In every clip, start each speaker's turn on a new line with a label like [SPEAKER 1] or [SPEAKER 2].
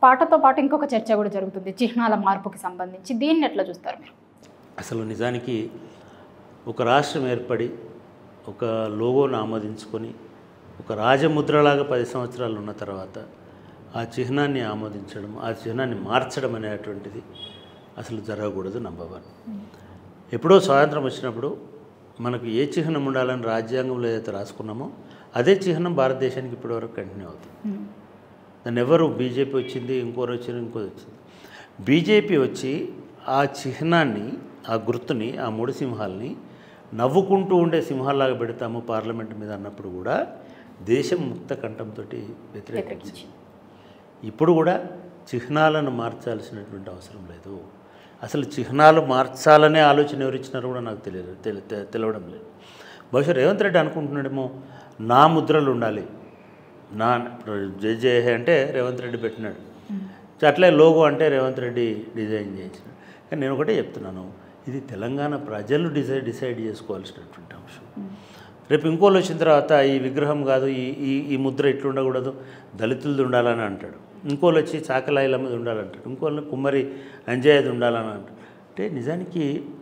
[SPEAKER 1] పాటతో పాటు ఇంకొక చర్చ కూడా జరుగుతుంది చిహ్నాల మార్పుకి సంబంధించి దీన్ని ఎట్లా చూస్తారు మీరు
[SPEAKER 2] అసలు నిజానికి ఒక రాష్ట్రం ఏర్పడి ఒక లోగోను ఆమోదించుకొని ఒక రాజముద్రలాగా పది సంవత్సరాలు ఉన్న తర్వాత ఆ చిహ్నాన్ని ఆమోదించడం ఆ చిహ్నాన్ని మార్చడం అనేటువంటిది అసలు జరగకూడదు నంబర్ వన్ ఎప్పుడో స్వాతంత్రం వచ్చినప్పుడు మనకు ఏ చిహ్నం ఉండాలని రాజ్యాంగంలో ఏదైతే రాసుకున్నామో అదే చిహ్నం భారతదేశానికి ఇప్పటివరకు కంటిన్యూ అవుతుంది
[SPEAKER 1] ఉమ్.
[SPEAKER 2] దాన్ని ఎవరు బీజేపీ వచ్చింది ఇంకోరు వచ్చింది ఇంకోటి వచ్చింది బీజేపీ వచ్చి ఆ చిహ్నాన్ని ఆ గుర్తుని ఆ మూడు సింహాలని నవ్వుకుంటూ ఉండే సింహాల్లాగా పెడతాము పార్లమెంట్ మీద అన్నప్పుడు కూడా దేశం ముక్త కంఠంతో వ్యతిరేకించింది
[SPEAKER 1] వ్యతిరేకించి
[SPEAKER 2] ఇప్పుడు కూడా చిహ్నాలను మార్చాల్సినటువంటి అవసరం లేదు అసలు చిహ్నాలు మార్చాలనే ఆలోచన ఎవరు ఇచ్చినారో కూడా నాకు తెలియదు తెలి- తె- తెలవడం లేదు బహుశా రేవంత్ రెడ్డి అనుకుంటున్నాడేమో నా ముద్రలు ఉండాలి నా ఇప్పుడు జై జయ హే అంటే రేవంత్ రెడ్డి పెట్టినాడు అట్లే లోగో అంటే రేవంత్ రెడ్డి డిజైన్ చేయించినాడు కానీ నేను ఒకటే చెప్తున్నాను ఇది తెలంగాణ ప్రజలు డిసైడ్ డిసైడ్ చేసుకోవాల్సినటువంటి అంశం రేపు ఇంకోళ్ళు వచ్చిన తర్వాత ఈ విగ్రహం కాదు ఈ ఈ ఈ ముద్ర ఇట్లా ఉండకూడదు దళితులది ఉండాలని అంటాడు ఇంకోళ్ళు వచ్చి చాకలాయిల మీద ఉండాలంటాడు ఇంకోళ్ళు కుమ్మరి అంజయ్యది ఉండాలని అంటాడు అంటే నిజానికి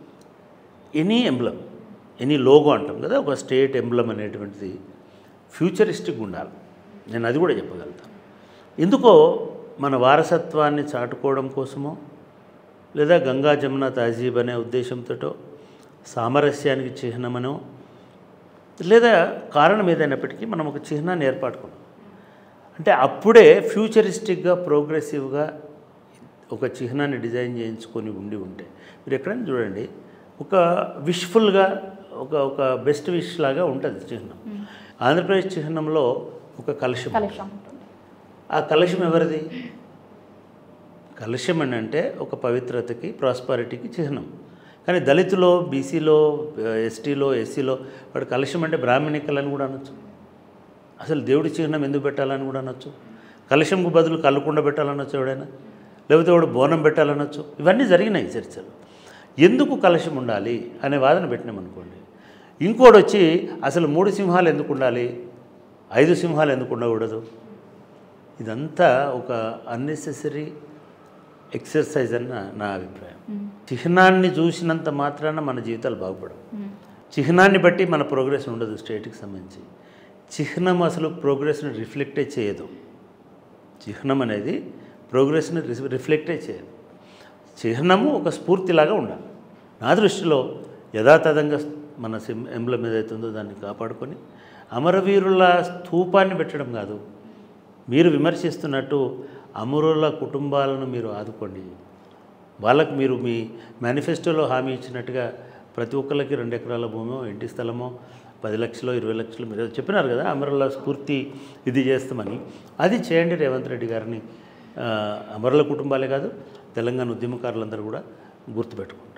[SPEAKER 2] ఎనీ ఎంబ్లం ఎనీ లోగో అంటాం కదా ఒక స్టేట్ ఎంబ్లం అనేటువంటిది ఫ్యూచరిస్టిక్ ఉండాలి నేను అది కూడా చెప్పగలుగుతాను ఎందుకో మన వారసత్వాన్ని చాటుకోవడం కోసమో లేదా గంగా జమున తహజీబ్ అనే ఉద్దేశంతో సామరస్యానికి చిహ్నమనో లేదా కారణం ఏదైనప్పటికీ మనం ఒక చిహ్నాన్ని ఏర్పాటుకున్నాం అంటే అప్పుడే ఫ్యూచరిస్టిక్గా ప్రోగ్రెసివ్గా ఒక చిహ్నాన్ని డిజైన్ చేయించుకొని ఉండి ఉంటే మీరు ఎక్కడైనా చూడండి ఒక విష్ఫుల్గా ఒక ఒక బెస్ట్ విష్ లాగా ఉంటుంది చిహ్నం ఆంధ్రప్రదేశ్ చిహ్నంలో ఒక కలుషం
[SPEAKER 1] కలుషం ఉంటుంది
[SPEAKER 2] ఆ కలుషం ఎవరిది కలుషం అని అంటే ఒక పవిత్రతకి ప్రాస్పారిటీకి చిహ్నం కానీ దళితులో బీసీలో ఎస్టీలో ఎస్సీలో వాడు కలుషం అంటే బ్రాహ్మణికలని కూడా అనొచ్చు అసలు దేవుడి చిహ్నం ఎందుకు పెట్టాలని కూడా అనొచ్చు కలుషంకు బదులు కళ్ళకుండా పెట్టాలనొచ్చు ఎవడైనా లేకపోతే వాడు బోనం పెట్టాలనొచ్చు ఇవన్నీ జరిగినాయి చర్చలు ఎందుకు కలశం ఉండాలి అనే వాదన పెట్టినామనుకోండి ఇంకోటి వచ్చి అసలు మూడు సింహాలు ఎందుకు ఉండాలి ఐదు సింహాలు ఎందుకు ఉండకూడదు ఇదంతా ఒక అన్నెసెసరీ ఎక్సర్సైజ్ అని నా నా అభిప్రాయం చిహ్నాన్ని చూసినంత మాత్రాన మన జీవితాలు బాగుపడవు చిహ్నాన్ని బట్టి మన ప్రోగ్రెస్ ఉండదు స్టేట్కి సంబంధించి చిహ్నం అసలు ప్రోగ్రెస్ని రిఫ్లెక్టే చేయదు చిహ్నం అనేది ప్రోగ్రెస్ని రి- రిఫ్లెక్టే చేయదు చిహ్నము ఒక స్ఫూర్తిలాగా ఉండాలి నా దృష్టిలో యథాతథంగా మన సిం ఎంబ్లం ఏదైతుందో దాన్ని కాపాడుకొని అమరవీరుల స్థూపాన్ని పెట్టడం కాదు మీరు విమర్శిస్తున్నట్టు అమరుల కుటుంబాలను మీరు ఆదుకోండి వాళ్ళకు మీరు మీ మేనిఫెస్టోలో హామీ ఇచ్చినట్టుగా ప్రతి ఒక్కరికి రెండు ఎకరాల భూమో ఇంటి స్థలమో పది లక్షలు ఇరవై లక్షలు మీరు ఏదో చెప్పినారు కదా అమరుల స్ఫూర్తి ఇది చేస్తామని అది చేయండి రేవంత్ రెడ్డి గారిని ఆ, అమరుల కుటుంబాలే కాదు తెలంగాణ ఉద్యమకారులందరూ కూడా గుర్తుపెట్టుకోండి